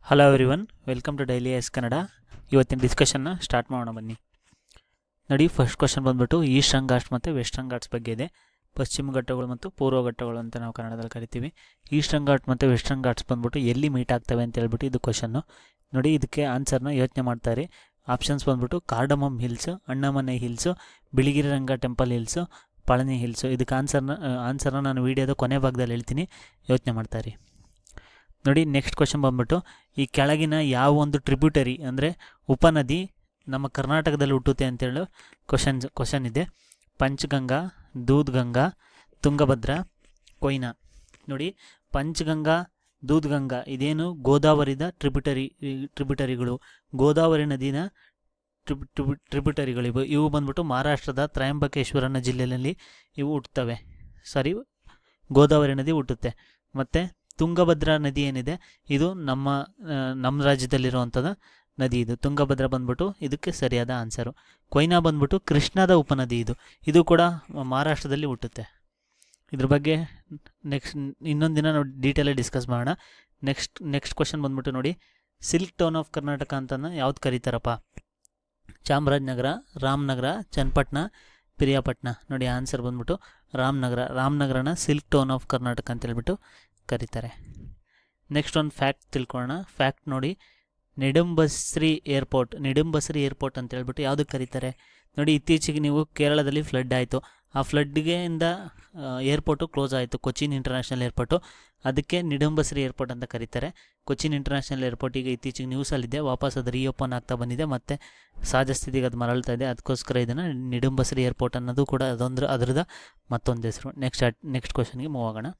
hello everyone welcome to daily S Kannada ಇವತ್ತಿನ ಡಿಸ್ಕಷನ್ನ start ಮಾಡೋಣ ಬನ್ನಿ ನೋಡಿ ಫಸ್ಟ್ ಕ್ವಶನ್ ಬಂದ್ಬಿಟ್ಟು ಈಸ್ಟರ್ನ್ ಘಾಟ್ಸ್ ಮತ್ತು ವೆಸ್ಟರ್ನ್ ಘಾಟ್ಸ್ ಬಗ್ಗೆ ಇದೆ ಪಶ್ಚಿಮ ಘಟ್ಟಗಳು ಮತ್ತು ಪೂರ್ವ ಘಟ್ಟಗಳು ಅಂತ ನಾವು ಕನ್ನಡದಲ್ಲಿ ಕರಿತೀವಿ ಈಸ್ಟರ್ನ್ ಘಾಟ್ ಮತ್ತು ವೆಸ್ಟರ್ನ್ ಘಾಟ್ಸ್ ಬಂದ್ಬಿಟ್ಟು ಎಲ್ಲಿ ಮೀಟ್ ಆಗ್ತವೆ ಅಂತ ಹೇಳ್ಬಿಟ್ಟು ಇದು ಕ್ವಶನ್ನು ನೋಡಿ ಇದಕ್ಕೆ ಆನ್ಸರ್ನ ಯೋಚನೆ ಮಾಡ್ತಾರೆ ಆಪ್ಷನ್ಸ್ ಬಂದ್ಬಿಟ್ಟು ಕಾರ್ಡಮಮ್ ಹಿಲ್ಸು ಅಣ್ಣಮನೆ hills Biligiri Ranga temple hills Palani hills ಇದಕ್ಕೆ ಆನ್ಸರ್ನ ಆನ್ಸರ್ನ ನಾನು ವೀಡಿಯೋದ ಕೊನೆ ಭಾಗದಲ್ಲಿ ಹೇಳ್ತೀನಿ ಯೋಚನೆ ಮಾಡ್ತಾರೆ ನೋಡಿ ನೆಕ್ಸ್ಟ್ ಕ್ವಶನ್ ಬಂದ್ಬಿಟ್ಟು ಈ ಕೆಳಗಿನ ಯಾವ ಒಂದು ಟ್ರಿಬ್ಯೂಟರಿ ಅಂದರೆ ಉಪನದಿ ನಮ್ಮ ಕರ್ನಾಟಕದಲ್ಲಿ ಹುಟ್ಟುತ್ತೆ ಅಂತೇಳಿ ಕ್ವಶನ್ ಕ್ವಶನ್ ಇದೆ ಪಂಚಗಂಗಾ ದೂದ್ಗಂಗಾ ತುಂಗಭದ್ರಾ ಕೊಯ್ನಾ ನೋಡಿ ಪಂಚಗಂಗಾ ದೂದ್ಗಂಗಾ ಇದೇನು ಗೋದಾವರಿದ ಟ್ರಿಬ್ಯೂಟರಿ ಟ್ರಿಬ್ಯೂಟರಿಗಳು ಗೋದಾವರಿ ನದಿನ ಟ್ರಿಬ್ ಟ್ರಿಬ್ ಟ್ರಿಬ್ಯೂಟರಿಗಳು ಇವು ಇವು ಬಂದ್ಬಿಟ್ಟು ಮಹಾರಾಷ್ಟ್ರದ ತ್ರಯಂಬಕೇಶ್ವರನ ಜಿಲ್ಲೆಯಲ್ಲಿ ಇವು ಹುಟ್ಟುತ್ತವೆ ಸಾರಿ ಗೋದಾವರಿ ನದಿ ಹುಟ್ಟುತ್ತೆ ಮತ್ತು ತುಂಗಭದ್ರಾ ನದಿ ಏನಿದೆ ಇದು ನಮ್ಮ ಆ, ನಮ್ಮ ರಾಜ್ಯದಲ್ಲಿರುವಂಥದ್ದು ನದಿ ಇದು ತುಂಗಭದ್ರಾ ಬಂದ್ಬಿಟ್ಟು ಇದಕ್ಕೆ ಸರಿಯಾದ ಆನ್ಸರು ಕೊಯ್ನಾ ಬಂದ್ಬಿಟ್ಟು ಕೃಷ್ಣದ ಉಪನದಿ ಇದು ಇದು ಕೂಡ ಮಹಾರಾಷ್ಟ್ರದಲ್ಲಿ ಹುಟ್ಟುತ್ತೆ ಇದ್ರ ಬಗ್ಗೆ ನೆಕ್ಸ್ಟ್ ಇನ್ನೊಂದು ದಿನ ನಾವು ಡೀಟೇಲಾಗಿ ಡಿಸ್ಕಸ್ ಮಾಡೋಣ ನೆಕ್ಸ್ಟ್ ನೆಕ್ಸ್ಟ್ ಕ್ವಶನ್ ಬಂದ್ಬಿಟ್ಟು ನೋಡಿ ಸಿಲ್ಕ್ ಟೌನ್ ಆಫ್ ಕರ್ನಾಟಕ ಅಂತಂದು ಯಾವ್ದು ಕರೀತಾರಪ್ಪ ಚಾಮರಾಜನಗರ ರಾಮನಗರ ಚನ್ನಪಟ್ಟಣ ಪಿರಿಯಾಪಟ್ಟಣ ನೋಡಿ ಆನ್ಸರ್ ಬಂದ್ಬಿಟ್ಟು ರಾಮನಗರ ರಾಮನಗರನ ಸಿಲ್ಕ್ ಟೌನ್ ಆಫ್ ಕರ್ನಾಟಕ ಅಂತ ಹೇಳ್ಬಿಟ್ಟು ಕರೀತಾರೆ ನೆಕ್ಸ್ಟ್ ಒಂದು ಫ್ಯಾಕ್ಟ್ ತಿಳ್ಕೊಳ್ಳೋಣ ಫ್ಯಾಕ್ಟ್ ನೋಡಿ ನಿಡುಂಬಶ್ರೀ ಏರ್ಪೋರ್ಟ್ ನಿಡುಂಬಶ್ರೀ ಏರ್ಪೋರ್ಟ್ ಅಂತ ಹೇಳ್ಬಿಟ್ಟು ಯಾವುದಕ್ಕೆ ಕರೀತಾರೆ ನೋಡಿ ಇತ್ತೀಚೆಗೆ ನೀವು ಕೇರಳದಲ್ಲಿ ಫ್ಲಡ್ ಆಯಿತು ಆ ಫ್ಲಡ್ಗೆ ಇಂದ ಏರ್ಪೋರ್ಟು ಕ್ಲೋಸ್ ಆಯಿತು ಕೊಚ್ಚಿನ್ ಇಂಟರ್ನ್ಯಾಷನಲ್ ಏರ್ಪೋರ್ಟು ಅದಕ್ಕೆ ನಿಡುಂಬಶ್ರೀ ಏರ್ಪೋರ್ಟ್ ಅಂತ ಕರೀತಾರೆ ಕೊಚ್ಚಿನ್ ಇಂಟರ್ನ್ಯಾಷನಲ್ ಏರ್ಪೋರ್ಟ್ ಈಗ ಇತ್ತೀಚೆಗೆ ನ್ಯೂಸಲ್ಲಿದೆ ವಾಪಸ್ ಅದು ರೀಓಪನ್ ಆಗ್ತಾ ಬಂದಿದೆ ಮತ್ತು ಸಹಜ ಸ್ಥಿತಿಗೆ ಅದು ಮರಳ್ತಾ ಇದೆ ಅದಕ್ಕೋಸ್ಕರ ಇದನ್ನು ನಿಡುಂಬಶ್ರೀ ಏರ್ಪೋರ್ಟ್ ಅನ್ನೋದು ಕೂಡ ಅದೊಂದು ಅದರದ ಮತ್ತೊಂದು ಹೆಸರು ನೆಕ್ಸ್ಟ್ ನೆಕ್ಸ್ಟ್ ಕ್ವಶನ್ಗೆ ಮೂವ್ ಆಗೋಣ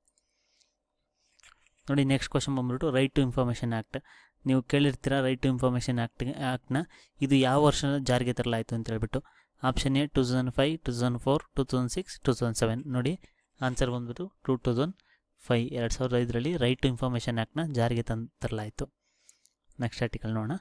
ನೋಡಿ ನೆಕ್ಸ್ಟ್ ಕ್ವಶನ್ ಬಂದ್ಬಿಟ್ಟು ರೈಟ್ ಟು ಇನ್ಫಾರ್ಮೇಷನ್ ಆ್ಯಕ್ಟ್ ನೀವು ಕೇಳಿರ್ತೀರ ರೈಟ್ ಟು ಇನ್ಫಾರ್ಮೇಷನ್ ಆ್ಯಕ್ಟ್ ಆ್ಯಕ್ಟ್ನ ಇದು ಯಾವ ವರ್ಷ ಜಾರಿಗೆ ತರಲಾಯಿತು ಅಂತ ಹೇಳ್ಬಿಟ್ಟು option A two thousand five two thousand four two thousand six two thousand seven ನೋಡಿ ಆನ್ಸರ್ ಬಂದ್ಬಿಟ್ಟು ಟು ತೌಸಂಡ್ ಫೈವ್ ಎರಡು ಸಾವಿರದ ಐದರಲ್ಲಿ ರೈಟ್ ಟು ಇನ್ಫಾರ್ಮೇಷನ್ ಆ್ಯಕ್ಟ್ನ ಜಾರಿಗೆ ತಂದು ತರಲಾಯಿತು ನೆಕ್ಸ್ಟ್ ಆರ್ಟಿಕಲ್ ನೋಡೋಣ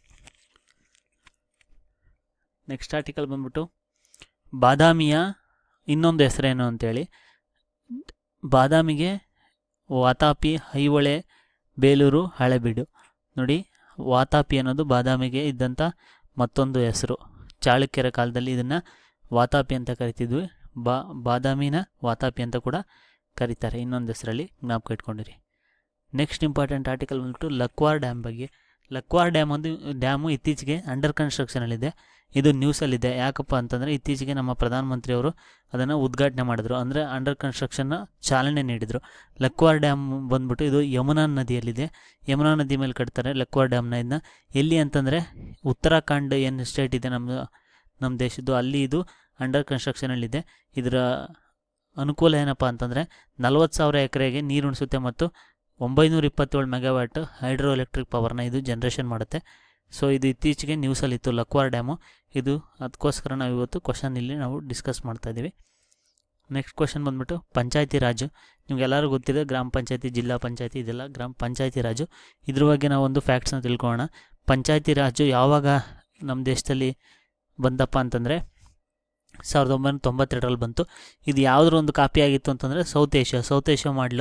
ನೆಕ್ಸ್ಟ್ ಆರ್ಟಿಕಲ್ ಬಂದ್ಬಿಟ್ಟು ಬಾದಾಮಿಯ ಇನ್ನೊಂದು ಹೆಸರೇನು ಅಂತೇಳಿ ಬಾದಾಮಿಗೆ ವಾತಾಪಿ ಐಹೊಳೆ ಬೇಲೂರು ಹಳೆಬೀಡು ನೋಡಿ ವಾತಾಪಿ ಅನ್ನೋದು ಬಾದಾಮಿಗೆ ಇದ್ದಂಥ ಮತ್ತೊಂದು ಹೆಸರು ಚಾಳುಕ್ಯರ ಕಾಲದಲ್ಲಿ ಇದನ್ನು ವಾತಾಪಿ ಅಂತ ಕರಿತಿದ್ವಿ ಬಾ ಬಾದಾಮಿನ ವಾತಾಪಿ ಅಂತ ಕೂಡ ಕರೀತಾರೆ ಇನ್ನೊಂದು ಹೆಸರಲ್ಲಿ ಜ್ಞಾಪಕ ಇಟ್ಕೊಂಡಿರಿ ನೆಕ್ಸ್ಟ್ ಇಂಪಾರ್ಟೆಂಟ್ ಆರ್ಟಿಕಲ್ ಬಂದ್ಬಿಟ್ಟು ಲಕ್ವಾರ್ ಡ್ಯಾಮ್ ಬಗ್ಗೆ ಲಕ್ವಾರ್ ಡ್ಯಾಮ್ ಒಂದು ಡ್ಯಾಮು ಇತ್ತೀಚೆಗೆ ಅಂಡರ್ ಕನ್ಸ್ಟ್ರಕ್ಷನಲ್ಲಿದೆ ಇದು ನ್ಯೂಸಲ್ಲಿದೆ ಯಾಕಪ್ಪ ಅಂತಂದರೆ ಇತ್ತೀಚೆಗೆ ನಮ್ಮ ಪ್ರಧಾನಮಂತ್ರಿಯವರು ಅದನ್ನು ಉದ್ಘಾಟನೆ ಮಾಡಿದ್ರು ಅಂದರೆ ಅಂಡರ್ ಕನ್ಸ್ಟ್ರಕ್ಷನ್ನ ಚಾಲನೆ ನೀಡಿದರು ಲಕ್ವಾರ್ ಡ್ಯಾಮ್ ಬಂದ್ಬಿಟ್ಟು ಇದು ಯಮುನಾ ನದಿಯಲ್ಲಿದೆ ಯಮುನಾ ನದಿ ಮೇಲೆ ಕಟ್ತಾರೆ ಲಕ್ವಾರ್ ಡ್ಯಾಮ್ನ ಇದನ್ನ ಎಲ್ಲಿ ಅಂತಂದರೆ ಉತ್ತರಾಖಂಡ್ ಏನು ಸ್ಟೇಟ್ ಇದೆ ನಮ್ಮ ನಮ್ಮ ದೇಶದ್ದು ಅಲ್ಲಿ ಇದು ಅಂಡರ್ ಕನ್ಸ್ಟ್ರಕ್ಷನಲ್ಲಿದೆ ಇದರ ಅನುಕೂಲ ಏನಪ್ಪ ಅಂತಂದರೆ ನಲ್ವತ್ತು ಸಾವಿರ ಎಕರೆಗೆ ನೀರು ಉಣಿಸುತ್ತೆ ಮತ್ತು ಒಂಬೈನೂರ ಇಪ್ಪತ್ತೇಳು ಮೆಗಾವ್ಯಾಟ್ ಹೈಡ್ರೋ ಎಲೆಕ್ಟ್ರಿಕ್ ಪವರ್ನ ಇದು ಜನ್ರೇಷನ್ ಮಾಡುತ್ತೆ ಸೊ ಇದು ಇತ್ತೀಚೆಗೆ ನ್ಯೂಸಲ್ಲಿತ್ತು ಲಕ್ವಾರ್ ಡ್ಯಾಮು ಇದು ಅದಕ್ಕೋಸ್ಕರ ನಾವು ಇವತ್ತು ಕ್ವಶನ್ ಇಲ್ಲಿ ನಾವು ಡಿಸ್ಕಸ್ ಮಾಡ್ತಾ ಇದ್ದೀವಿ ನೆಕ್ಸ್ಟ್ ಕ್ವಶನ್ ಬಂದ್ಬಿಟ್ಟು ಪಂಚಾಯತಿ ರಾಜು ನಿಮಗೆಲ್ಲರಿಗೂ ಗೊತ್ತಿದೆ ಗ್ರಾಮ ಪಂಚಾಯತಿ ಜಿಲ್ಲಾ ಪಂಚಾಯತಿ ಇದೆಲ್ಲ ಗ್ರಾಮ ಪಂಚಾಯತಿ ರಾಜು ಇದ್ರ ಬಗ್ಗೆ ನಾವು ಒಂದು ಫ್ಯಾಕ್ಟ್ಸ್ನ ತಿಳ್ಕೊಳ್ಳೋಣ ಪಂಚಾಯತಿ ರಾಜು ಯಾವಾಗ ನಮ್ಮ ದೇಶದಲ್ಲಿ ಬಂದಪ್ಪ ಅಂತಂದರೆ ಸಾವಿರದ ಒಂಬೈನೂರ ತೊಂಬತ್ತೆರಡರಲ್ಲಿ ಬಂತು ಇದು ಯಾವುದ್ರ ಒಂದು ಕಾಪಿ ಆಗಿತ್ತು ಅಂತಂದರೆ ಸೌತ್ ಏಷ್ಯಾ ಸೌತ್ ಏಷ್ಯಾ ಮಾಡಲು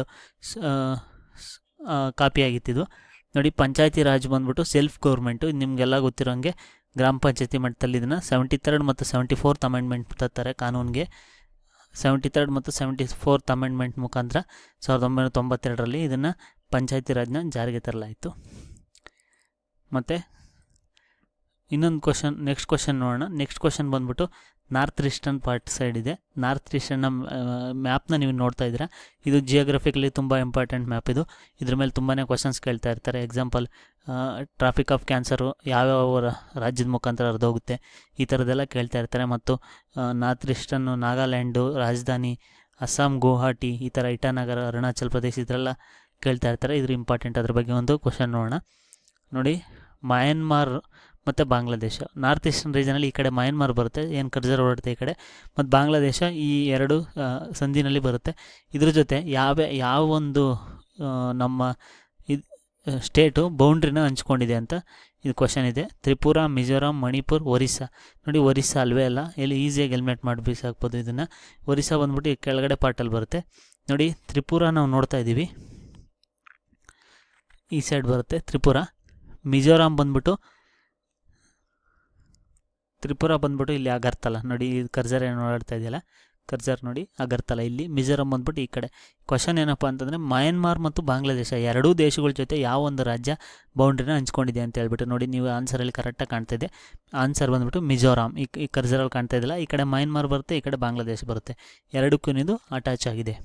ಕಾಪಿ ಆಗಿತ್ತಿದು ನೋಡಿ ಪಂಚಾಯತಿ ರಾಜ್ ಬಂದ್ಬಿಟ್ಟು ಸೆಲ್ಫ್ ಗೌರ್ಮೆಂಟು ನಿಮಗೆಲ್ಲ ಗೊತ್ತಿರೋಂಗೆ ಗ್ರಾಮ ಪಂಚಾಯತಿ ಮಟ್ಟದಲ್ಲಿ ಇದನ್ನು ಸೆವೆಂಟಿ ತರ್ಡ್ ಮತ್ತು ಸೆವೆಂಟಿ ಫೋರ್ತ್ ಅಮೆಂಡ್ಮೆಂಟ್ ತರ್ತಾರೆ ಕಾನೂನಿಗೆ ಸೆವೆಂಟಿ ತರ್ಡ್ ಮತ್ತು ಸೆವೆಂಟಿ ಫೋರ್ತ್ ಅಮೆಂಡ್ಮೆಂಟ್ ಮುಖಾಂತರ ಸಾವಿರದ ಒಂಬೈನೂರ ತೊಂಬತ್ತೆರಡರಲ್ಲಿ ಇದನ್ನು ಪಂಚಾಯತಿ ರಾಜ್ನ ಜಾರಿಗೆ ತರಲಾಯಿತು ಮತ್ತು ಇನ್ನೊಂದು ಕ್ವಶನ್ ನೆಕ್ಸ್ಟ್ ಕ್ವಶನ್ ನೋಡೋಣ ನೆಕ್ಸ್ಟ್ ಕ್ವಶನ್ ಬಂದ್ಬಿಟ್ಟು ನಾರ್ತ್ ಈಸ್ಟರ್ನ್ ಪಾರ್ಟ್ ಸೈಡ್ ಇದೆ ನಾರ್ತ್ ಈಸ್ಟರ್ನ ಮ್ಯಾಪ್ನ ನೀವು ನೋಡ್ತಾ ಇದ್ದೀರಾ ಇದು ಜಿಯೋಗ್ರಫಿಕಲಿ ತುಂಬ ಇಂಪಾರ್ಟೆಂಟ್ ಮ್ಯಾಪ್ ಇದು ಇದ್ರ ಮೇಲೆ ತುಂಬಾ ಕ್ವಶನ್ಸ್ ಕೇಳ್ತಾ ಇರ್ತಾರೆ ಎಕ್ಸಾಂಪಲ್ ಟ್ರಾಫಿಕ್ ಆಫ್ ಕ್ಯಾನ್ಸರು ಯಾವ್ಯಾವ ರ- ರಾಜ್ಯದ ಮುಖಾಂತರ ಹರಿದೋಗುತ್ತೆ ಈ ಥರದ್ದೆಲ್ಲ ಕೇಳ್ತಾ ಇರ್ತಾರೆ ಮತ್ತು ನಾರ್ತ್ ಈಸ್ಟರ್ನು ನಾಗಾಲ್ಯಾಂಡು ರಾಜಧಾನಿ ಅಸ್ಸಾಂ ಗುವಾಹಟಿ ಈ ಥರ ಇಟಾನಗರ ಅರುಣಾಚಲ್ ಪ್ರದೇಶ ಇದರೆಲ್ಲ ಕೇಳ್ತಾ ಇರ್ತಾರೆ ಇದ್ರ ಇಂಪಾರ್ಟೆಂಟ್ ಅದ್ರ ಬಗ್ಗೆ ಒಂದು ಕ್ವಶನ್ ನೋಡೋಣ ನೋಡಿ ಮಯನ್ಮಾರ್ ಮತ್ತು ಬಾಂಗ್ಲಾದೇಶ ನಾರ್ತ್ ಈಸ್ಟರ್ನ್ ರೀಜನಲ್ಲಿ ಈ ಕಡೆ ಮಯನ್ಮಾರ್ ಬರುತ್ತೆ ಏನು ಕರ್ಜರ್ ಓಡುತ್ತೆ ಈ ಕಡೆ ಮತ್ತು ಬಾಂಗ್ಲಾದೇಶ ಈ ಎರಡು ಆ, ಸಂಧಿನಲ್ಲಿ ಬರುತ್ತೆ ಇದ್ರ ಜೊತೆ ಯಾವ ಯಾವ ಒಂದು ಆ, ನಮ್ಮ ಇದು ಸ್ಟೇಟು ಬೌಂಡ್ರಿನ ಹಂಚ್ಕೊಂಡಿದೆ ಅಂತ ಇದು ಕ್ವಶನ್ ಇದೆ ತ್ರಿಪುರ ಮಿಜೋರಾಂ ಮಣಿಪುರ್ ಒರಿಸ್ಸಾ ನೋಡಿ ಒರಿಸ್ಸಾ ಅಲ್ವೇ ಅಲ್ಲ ಇಲ್ಲಿ ಈಸಿಯಾಗಿ ಹೆಲ್ಮೆಟ್ ಮಾಡಿ ಬೀಸಾಕ್ಬೋದು ಇದನ್ನು ಒರಿಸ್ಸಾ ಬಂದ್ಬಿಟ್ಟು ಈ ಕೆಳಗಡೆ ಪಾರ್ಟಲ್ಲಿ ಬರುತ್ತೆ ನೋಡಿ ತ್ರಿಪುರ ನಾವು ನೋಡ್ತಾ ಇದ್ದೀವಿ ಈ ಸೈಡ್ ಬರುತ್ತೆ ತ್ರಿಪುರ ಮಿಜೋರಾಂ ಬಂದ್ಬಿಟ್ಟು ತ್ರಿಪುರ ಬಂದ್ಬಿಟ್ಟು ಇಲ್ಲಿ ಅಗರ್ತಲ ನೋಡಿ ಇದು ಕರ್ಜರ್ ಏನು ಓಡಾಡ್ತಾ ಇದೆಯಲ್ಲ ಕರ್ಜರ್ ನೋಡಿ ಅಗರ್ತಲ ಇಲ್ಲಿ ಮಿಜೋರಾಂ ಬಂದ್ಬಿಟ್ಟು ಈ ಕಡೆ ಕ್ವಶನ್ ಏನಪ್ಪ ಅಂತಂದರೆ ಮಯನ್ಮಾರ್ ಮತ್ತು ಬಾಂಗ್ಲಾದೇಶ ಎರಡೂ ದೇಶಗಳ ಜೊತೆ ಯಾವ ಒಂದು ರಾಜ್ಯ ಬೌಂಡ್ರಿನ ಹಂಚ್ಕೊಂಡಿದೆ ಅಂತ ಹೇಳ್ಬಿಟ್ಟು ನೋಡಿ ನೀವು ಆನ್ಸರಲ್ಲಿ ಕರೆಕ್ಟಾಗಿ ಕಾಣ್ತಾ ಇದೆ ಆನ್ಸರ್ ಬಂದ್ಬಿಟ್ಟು ಮಿಜೋರಾಂ ಈ ಈ ಕರ್ಜರಲ್ಲಿ ಕಾಣ್ತಾ ಇದೆಯಲ್ಲ ಈ ಕಡೆ ಮಯನ್ಮಾರ್ ಬರುತ್ತೆ ಈ ಕಡೆ ಬಾಂಗ್ಲಾದೇಶ ಬರುತ್ತೆ ಎರಡಕ್ಕೂ ಇದು ಅಟ್ಯಾಚ್ ಆಗಿದೆ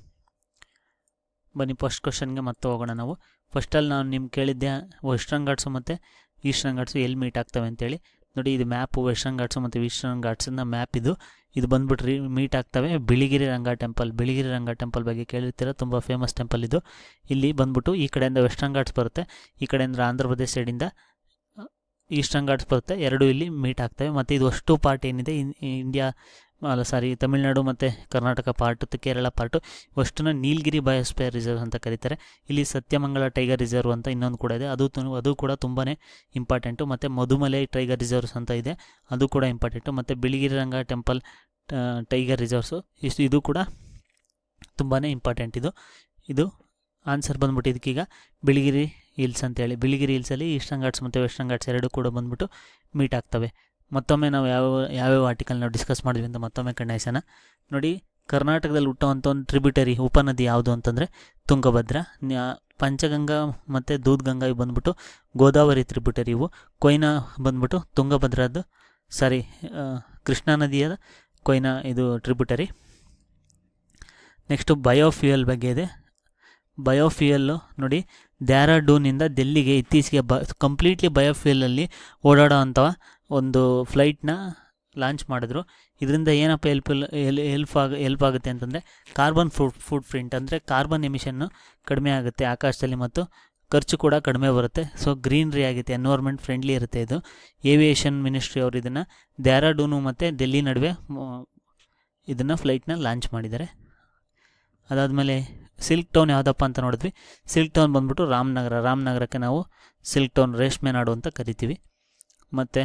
ಬನ್ನಿ ಫಸ್ಟ್ ಕ್ವಶನ್ಗೆ ಮತ್ತೆ ಹೋಗೋಣ ನಾವು ಫಸ್ಟಲ್ಲಿ ನಾನು ನಿಮ್ಗೆ ಕೇಳಿದ್ದೆ ವೆಸ್ಟರ್ನ್ ಘಾಟ್ಸು ಮತ್ತು ಈಸ್ಟರ್ನ್ ಘಾಟ್ಸು ಎಲ್ಲಿ ಮೀಟ್ ಆಗ್ತವೆ ಅಂತೇಳಿ ನೋಡಿ ಇದು ಮ್ಯಾಪು ವೆಸ್ಟರ್ನ್ ಘಾಟ್ಸು ಮತ್ತು ಈಸ್ಟರ್ನ್ ಘಾಟ್ಸನ್ನ ಮ್ಯಾಪ್ ಇದು ಇದು ಬಂದ್ಬಿಟ್ಟು ರೀ ಮೀಟ್ ಆಗ್ತವೆ ಬಿಳಿಗಿರಿ ರಂಗ ಟೆಂಪಲ್ ಬಿಳಿಗಿರಿ ರಂಗ ಟೆಂಪಲ್ ಬಗ್ಗೆ ಕೇಳಿರ್ತೀರ ತುಂಬ ಫೇಮಸ್ ಟೆಂಪಲ್ ಇದು ಇಲ್ಲಿ ಬಂದ್ಬಿಟ್ಟು ಈ ಕಡೆಯಿಂದ ವೆಸ್ಟರ್ನ್ ಘಾಟ್ಸ್ ಬರುತ್ತೆ ಈ ಕಡೆಯಿಂದ ಆಂಧ್ರ ಪ್ರದೇಶ ಸೈಡಿಂದ ಈಸ್ಟರ್ನ್ ಘಾಟ್ಸ್ ಬರುತ್ತೆ ಎರಡು ಇಲ್ಲಿ ಮೀಟ್ ಆಗ್ತವೆ ಮತ್ತು ಇದು ಅಷ್ಟು ಪಾರ್ಟ್ ಏನಿದೆ ಇನ್- ಇಂಡಿಯಾ ಅಲ್ಲ ಸಾರಿ ತಮಿಳ್ನಾಡು ಮತ್ತು ಕರ್ನಾಟಕ ಪಾರ್ಟ್ ಕೇರಳ ಪಾರ್ಟು ಅಷ್ಟನ್ನು ನೀಲಗಿರಿ ಬಯೋಸ್ಫಿಯರ್ ರಿಸರ್ವ್ ಅಂತ ಕರೀತಾರೆ ಇಲ್ಲಿ ಸತ್ಯಮಂಗಲ ಟೈಗರ್ ರಿಸರ್ವ್ ಅಂತ ಇನ್ನೊಂದು ಕೂಡ ಇದೆ ಅದು ತು- ಅದು ಕೂಡ ತುಂಬಾ ಇಂಪಾರ್ಟೆಂಟು ಮತ್ತು ಮಧುಮಲೈ ಟೈಗರ್ ರಿಸರ್ವ್ಸ್ ಅಂತ ಇದೆ ಅದು ಕೂಡ ಇಂಪಾರ್ಟೆಂಟು ಮತ್ತು Biligiri Ranga temple tiger reserves ಇಷ್ಟು ಇದು ಕೂಡ ತುಂಬಾ ಇಂಪಾರ್ಟೆಂಟ್ ಇದು ಇದು ಆನ್ಸರ್ ಬಂದ್ಬಿಟ್ಟು ಇದಕ್ಕೀಗ ಬಿಳಿಗಿರಿ ಹಿಲ್ಸ್ ಅಂತೇಳಿ ಬಿಳಿಗಿರಿ ಹಿಲ್ಸಲ್ಲಿ ಈಸ್ಟರ್ನ್ ಘಾಟ್ಸ್ ಮತ್ತು ವೆಸ್ಟರ್ನ್ ಘಾಟ್ಸ್ ಎರಡು ಕೂಡ ಬಂದ್ಬಿಟ್ಟು ಮೀಟ್ ಆಗ್ತವೆ ಮತ್ತೊಮ್ಮೆ ನಾವು ಯಾವ ಯಾವ್ಯಾವ ಆರ್ಟಿಕಲ್ ನಾವು ಡಿಸ್ಕಸ್ ಮಾಡಿದ್ವಿ ಅಂತ ಮತ್ತೊಮ್ಮೆ ಕಣ್ಣಾಯಿಸೋಣ ನೋಡಿ ಕರ್ನಾಟಕದಲ್ಲಿ ಹುಟ್ಟುವಂಥ ಒಂದು ಟ್ರಿಬ್ಯೂಟರಿ ಉಪನದಿ ಯಾವುದು ಅಂತಂದರೆ ತುಂಗಭದ್ರಾ ನ್ಯಾ- ಪಂಚಗಂಗಾ ಮತ್ತು ದೂದ್ಗಂಗಾ ಇವು ಬಂದ್ಬಿಟ್ಟು ಗೋದಾವರಿ ಟ್ರಿಬ್ಯೂಟರಿ ಇವು ಕೊಯ್ನಾ ಬಂದ್ಬಿಟ್ಟು ತುಂಗಭದ್ರಾದ್ದು ಸಾರಿ ಆ, ಕೃಷ್ಣಾ ನದಿಯ ಕೊಯ್ನಾ ಇದು ಟ್ರಿಬ್ಯೂಟರಿ ನೆಕ್ಸ್ಟು ಬಯೋಫ್ಯೂಯಲ್ ಬಗ್ಗೆ ಇದೆ ಬಯೋಫ್ಯೂಯಲ್ಲು ನೋಡಿ ಡ್ಯಾರಾಡೂನಿಂದ ಡೆಲ್ಲಿಗೆ ಇತ್ತೀಚೆಗೆ ಬ ಕಂಪ್ಲೀಟ್ಲಿ ಬಯೋಫ್ಯೂಯಲಲ್ಲಿ ಓಡಾಡೋ ಅಂಥ ಒಂದು ಫ್ಲೈಟ್ನ ಲಾಂಚ್ ಮಾಡಿದ್ರು ಇದರಿಂದ ಏನಪ್ಪ ಹೆಲ್ಪ್ ಹೆಲ್ಪ್ ಆಗ ಹೆಲ್ಪ್ ಆಗುತ್ತೆ ಅಂತಂದರೆ ಕಾರ್ಬನ್ ಫುಡ್ ಫುಡ್ ಪ್ರಿಂಟ್ ಅಂದರೆ ಕಾರ್ಬನ್ ಎಮಿಷನ್ನು ಕಡಿಮೆ ಆಗುತ್ತೆ ಆಕಾಶದಲ್ಲಿ ಮತ್ತು ಖರ್ಚು ಕೂಡ ಕಡಿಮೆ ಬರುತ್ತೆ ಸೊ ಗ್ರೀನ್ರಿ ಆಗುತ್ತೆ ಎನ್ವೈರ್ಮೆಂಟ್ ಫ್ರೆಂಡ್ಲಿ ಇರುತ್ತೆ ಇದು ಏವಿಯೇಷನ್ ಮಿನಿಸ್ಟ್ರಿ ಅವರು ಇದನ್ನು ಡ್ಯಾರಾಡೂನು ಮತ್ತು ಡೆಲ್ಲಿ ನಡುವೆ ಇದನ್ನು ಫ್ಲೈಟ್ನ ಲಾಂಚ್ ಮಾಡಿದ್ದಾರೆ ಅದಾದಮೇಲೆ ಸಿಲ್ಕ್ ಟೌನ್ ಯಾವುದಪ್ಪ ಅಂತ ನೋಡಿದ್ವಿ ಸಿಲ್ಕ್ ಟೌನ್ ಬಂದ್ಬಿಟ್ಟು ರಾಮನಗರ ರಾಮನಗರಕ್ಕೆ ನಾವು ಸಿಲ್ಕ್ ಟೌನ್ ರೇಷ್ಮೆ ನಾಡು ಅಂತ ಕರಿತೀವಿ ಮತ್ತು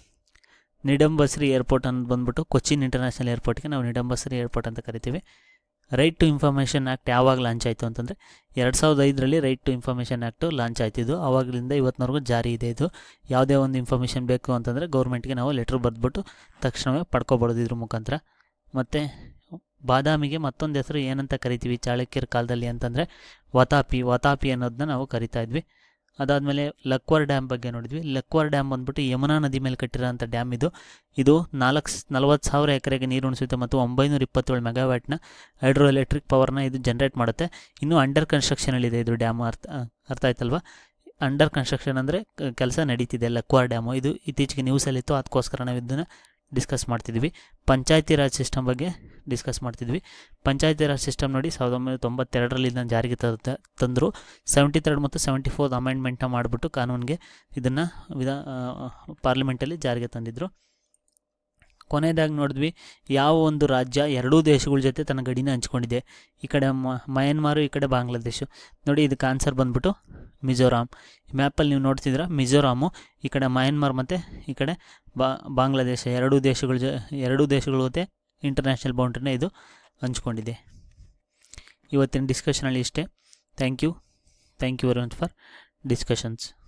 ನಿಡಂಬಸ್ರಿ ಏರ್ಪೋರ್ಟ್ ಅನ್ನೋದು ಬಂದ್ಬಿಟ್ಟು ಕೊಚ್ಚಿನ್ ಇಂಟರ್ನ್ಯಾಷನಲ್ ಏರ್ಪೋರ್ಟ್ಗೆ ನಾವು ನಿಡಂಬಸ್ರಿ ಏರ್ಪೋರ್ಟ್ ಅಂತ ಕರಿತೀವಿ ರೈಟ್ ಟು ಇನ್ಫಾರ್ಮೇಷನ್ ಆ್ಯಕ್ಟ್ ಯಾವಾಗ ಲಾಂಚ್ ಆಯಿತು ಅಂತಂದರೆ ಎರಡು ಸಾವಿರದ ಐದರಲ್ಲಿ right to information act launch ಆಯ್ತಿದ್ದು ಆವಾಗಲಿಂದ ಇವತ್ತಿನವರೆಗೂ ಜಾರಿ ಇದೆ ಇದು ಯಾವುದೇ ಒಂದು ಇನ್ಫಾರ್ಮೇಷನ್ ಬೇಕು ಅಂತಂದರೆ ಗೌರ್ಮೆಂಟ್ಗೆ ನಾವು ಲೆಟ್ರ್ ಬರೆದ್ಬಿಟ್ಟು ತಕ್ಷಣವೇ ಪಡ್ಕೊಬಾರ್ದು ಇದ್ರ ಮುಖಾಂತರ ಮತ್ತು ಬಾದಾಮಿಗೆ ಮತ್ತೊಂದು ಹೆಸರು ಏನಂತ ಕರಿತೀವಿ ಚಾಳುಕ್ಯರ ಕಾಲದಲ್ಲಿ ಅಂತಂದರೆ ವತಾಪಿ ವತಾಪಿ ಅನ್ನೋದನ್ನ ನಾವು ಕರಿತಾ ಇದ್ವಿ ಅದಾದಮೇಲೆ ಲಕ್ವರ್ ಡ್ಯಾಮ್ ಬಗ್ಗೆ ನೋಡಿದ್ವಿ ಲಕ್ವರ್ ಡ್ಯಾಮ್ ಬಂದ್ಬಿಟ್ಟು ಯಮುನಾ ನದಿ ಮೇಲೆ ಕಟ್ಟಿರೋಂಥ ಡ್ಯಾಮ್ ಇದು ಇದು ನಾಲ್ಕು ನಲ್ವತ್ತು ಸಾವಿರ ಎಕರೆಗೆ ನೀರು ಉಣಿಸುತ್ತೆ ಮತ್ತು ಒಂಬೈನೂರ ಇಪ್ಪತ್ತೇಳು ಮೆಗಾವ್ಯಾಟ್ನ ಹೈಡ್ರೋ ಎಲೆಕ್ಟ್ರಿಕ್ ಪವರ್ನ ಇದು ಜನ್ರೇಟ್ ಮಾಡುತ್ತೆ ಇನ್ನೂ ಅಂಡರ್ ಕನ್ಸ್ಟ್ರಕ್ಷನಲ್ಲಿದೆ ಇದು ಡ್ಯಾಮ್ ಅರ್ಥ ಅರ್ಥ ಆಯ್ತಲ್ವಾ ಅಂಡರ್ ಕನ್ಸ್ಟ್ರಕ್ಷನ್ ಅಂದರೆ ಕೆಲಸ ನಡೀತಿದೆ ಲಕ್ವಾರ್ ಡ್ಯಾಮು ಇದು ಇತ್ತೀಚೆಗೆ ನ್ಯೂಸಲ್ಲಿತ್ತು ಅದಕ್ಕೋಸ್ಕರ ನಾವು ಇದನ್ನು ಡಿಸ್ಕಸ್ ಮಾಡ್ತಿದ್ವಿ ಪಂಚಾಯತಿ ರಾಜ್ ಸಿಸ್ಟಮ್ ಬಗ್ಗೆ ಡಿಸ್ಕಸ್ ಮಾಡ್ತಿದ್ವಿ ಪಂಚಾಯತಿ ರಾಜ್ ಸಿಸ್ಟಮ್ ನೋಡಿ ಸಾವಿರದ ಒಂಬೈನೂರ ತೊಂಬತ್ತೆರಡರಲ್ಲಿ ಇದನ್ನು ಜಾರಿಗೆ ತ ತಂದರು ಸೆವೆಂಟಿ ತರ್ಡ್ ಮತ್ತು ಸೆವೆಂಟಿ ಫೋರ್ತ್ ಅಮೆಂಡ್ಮೆಂಟ್ನ ಮಾಡಿಬಿಟ್ಟು ಕಾನೂನಿಗೆ ಇದನ್ನು ವಿಧಾ ಪಾರ್ಲಿಮೆಂಟಲ್ಲಿ ಜಾರಿಗೆ ತಂದಿದ್ದರು ಕೊನೆಯದಾಗಿ ನೋಡಿದ್ವಿ ಯಾವ ಒಂದು ರಾಜ್ಯ ಎರಡೂ ದೇಶಗಳ ಜೊತೆ ತನ್ನ ಗಡಿನ ಹಂಚ್ಕೊಂಡಿದೆ ಈ ಕಡೆ ಮ ಮಯನ್ಮಾರು ಈ ಕಡೆ ಬಾಂಗ್ಲಾದೇಶ ನೋಡಿ ಇದಕ್ಕೆ ಆನ್ಸರ್ ಬಂದ್ಬಿಟ್ಟು ಮಿಜೋರಾಂ ಮ್ಯಾಪಲ್ಲಿ ನೀವು ನೋಡ್ತಿದ್ದೀರಾ ಮಿಜೋರಾಮು ಈ ಕಡೆ ಮಯನ್ಮಾರ್ ಮತ್ತು ಈ ಕಡೆ ಬಾ ಬಾಂಗ್ಲಾದೇಶ ಎರಡೂ ದೇಶಗಳ ಜೊ ಎರಡೂ ದೇಶಗಳ ಜೊತೆ ಇಂಟರ್ನ್ಯಾಷನಲ್ ಬೌಂಡ್ರಿನ ಇದು ಹಂಚ್ಕೊಂಡಿದೆ ಇವತ್ತಿನ ಡಿಸ್ಕಷನಲ್ಲಿ ಇಷ್ಟೇ thank you thank you very much for discussions